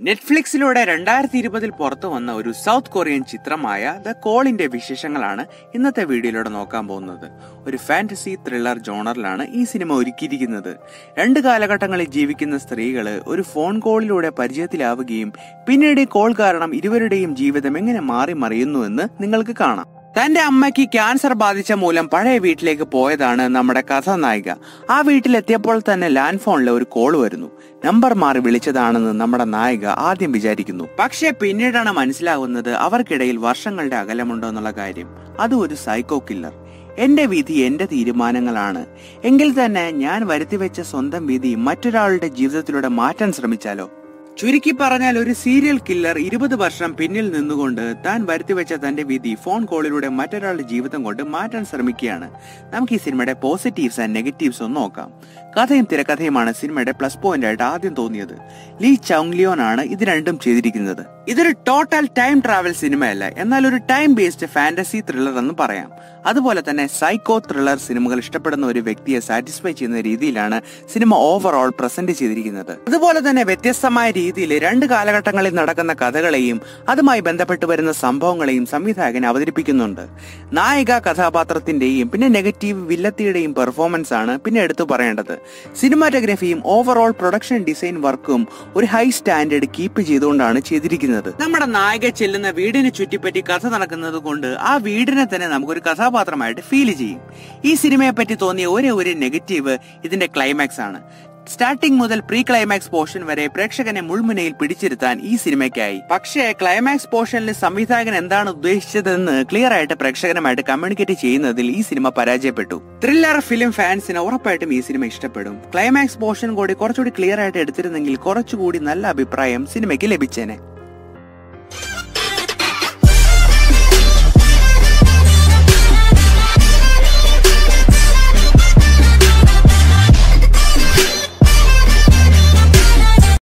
നെറ്റ്ഫ്ലിക്സിലൂടെ രണ്ടായിരത്തി ഇരുപതിൽ പുറത്തു വന്ന ഒരു സൗത്ത് കൊറിയൻ ചിത്രമായ ദ കോളിന്റെ വിശേഷങ്ങളാണ് ഇന്നത്തെ വീഡിയോയിലൂടെ നോക്കാൻ പോകുന്നത് ഒരു ഫാന്റസി ത്രില്ലർ ജോണറിലാണ് ഈ സിനിമ ഒരുക്കിയിരിക്കുന്നത് രണ്ട് കാലഘട്ടങ്ങളിൽ ജീവിക്കുന്ന സ്ത്രീകള് ഒരു ഫോൺ കോളിലൂടെ പരിചയത്തിലാവുകയും പിന്നീട് ഈ കോൾ കാരണം ഇരുവരുടെയും ജീവിതം എങ്ങനെ മാറി മറിയുന്നുവെന്ന് നിങ്ങൾക്ക് കാണാം തന്റെ അമ്മയ്ക്ക് ക്യാൻസർ ബാധിച്ച മൂലം പഴയ വീട്ടിലേക്ക് പോയതാണ് നമ്മുടെ കഥാനായിക ആ വീട്ടിലെത്തിയപ്പോൾ തന്നെ ലാൻഡ് ഫോണിൽ ഒരു കോൾ വരുന്നു നമ്പർ മാറി വിളിച്ചതാണെന്ന് നമ്മുടെ നായിക ആദ്യം വിചാരിക്കുന്നു പക്ഷേ പിന്നീടാണ് മനസ്സിലാകുന്നത് അവർക്കിടയിൽ വർഷങ്ങളുടെ അകലമുണ്ടോ എന്നുള്ള കാര്യം അതും ഒരു സൈക്കോ കില്ലർ എന്റെ വിധി എന്റെ തീരുമാനങ്ങളാണ് എങ്കിൽ തന്നെ ഞാൻ വരുത്തിവെച്ച സ്വന്തം വിധി മറ്റൊരാളുടെ ജീവിതത്തിലൂടെ മാറ്റാൻ ശ്രമിച്ചാലോ ചുരുക്കി പറഞ്ഞാൽ ഒരു സീരിയൽ കില്ലർ ഇരുപത് വർഷം പിന്നിൽ നിന്നുകൊണ്ട് താൻ വരുത്തിവെച്ച തന്റെ വിധി ഫോൺ കോളിലൂടെ മറ്റൊരാളുടെ ജീവിതം കൊണ്ട് മാറ്റാൻ ശ്രമിക്കുകയാണ് നമുക്ക് ഈ സിനിമയുടെ പോസിറ്റീവ്സ് ആൻഡ് നെഗറ്റീവ്സ് ഒന്ന് നോക്കാം കഥയും തിരക്കഥയുമാണ് സിനിമയുടെ പ്ലസ് പോയിന്റ് ആയിട്ട് ആദ്യം തോന്നിയത് ലീ ചൗങ്ലിയോൻ ആണ് ഇത് രണ്ടും ചെയ്തിരിക്കുന്നത് ഇതൊരു ടോട്ടൽ ടൈം ട്രാവൽ സിനിമയല്ല എന്നാൽ ഒരു ടൈം ബേസ്ഡ് ഫാന്റസി ത്രില്ലർ എന്ന് പറയാം അതുപോലെ തന്നെ സൈക്കോ ത്രില്ലർ സിനിമകൾ ഇഷ്ടപ്പെടുന്ന ഒരു വ്യക്തിയെ സാറ്റിസ്ഫൈ ചെയ്യുന്ന രീതിയിലാണ് സിനിമ ഓവറോൾ പ്രസന്റ് ചെയ്തിരിക്കുന്നത് അതുപോലെ തന്നെ വ്യത്യസ്തമായ രീതിയിൽ രണ്ട് കാലഘട്ടങ്ങളിൽ നടക്കുന്ന കഥകളെയും അതുമായി ബന്ധപ്പെട്ട് വരുന്ന സംഭവങ്ങളെയും സംവിധായകൻ അവതരിപ്പിക്കുന്നുണ്ട് നായിക കഥാപാത്രത്തിന്റെയും പിന്നെ നെഗറ്റീവ് വില്ലത്തിയുടെയും പെർഫോമൻസ് ആണ് പിന്നെ എടുത്തു പറയേണ്ടത് സിനിമാറ്റോഗ്രഫിയും ഓവറോൾ പ്രൊഡക്ഷൻ ഡിസൈൻ വർക്കും ഒരു ഹൈ സ്റ്റാൻഡേർഡ് കീപ്പ് ചെയ്തുകൊണ്ടാണ് ചെയ്തിരിക്കുന്നത് നമ്മുടെ നായിക ചെല്ലുന്ന വീടിനെ ചുറ്റിപ്പറ്റി കഥ നടക്കുന്നത് കൊണ്ട് ആ വീടിനെ തന്നെ നമുക്കൊരു കഥാപാത്രമായിട്ട് ഫീൽ ചെയ്യും ഈ സിനിമയെ പറ്റി തോന്നിയ ഒരേ ഒരു നെഗറ്റീവ് ഇതിന്റെ ക്ലൈമാക്സ് ആണ് സ്റ്റാർട്ടിംഗ് മുതൽ പ്രീ ക്ലൈമാക്സ് പോർഷൻ വരെ പ്രേക്ഷകനെ മുൾമുനയിൽ പിടിച്ചിരുത്താൻ ഈ സിനിമയ്ക്കായി പക്ഷേ ക്ലൈമാക്സ് പോർഷനിൽ സംവിധായകൻ എന്താണ് ഉദ്ദേശിച്ചതെന്ന് ക്ലിയർ ആയിട്ട് പ്രേക്ഷകനുമായിട്ട് കമ്മ്യൂണിക്കേറ്റ് ചെയ്യുന്നതിൽ ഈ സിനിമ പരാജയപ്പെട്ടു ത്രില്ലർ ഫിലിം ഫാൻസിന് ഉറപ്പായിട്ടും ഈ സിനിമ ഇഷ്ടപ്പെടും ക്ലൈമാക്സ് പോർഷൻ കൂടി കുറച്ചുകൂടി ക്ലിയർ ആയിട്ട് എടുത്തിരുന്നെങ്കിൽ കുറച്ചുകൂടി നല്ല അഭിപ്രായം സിനിമയ്ക്ക് ലഭിച്ചേനെ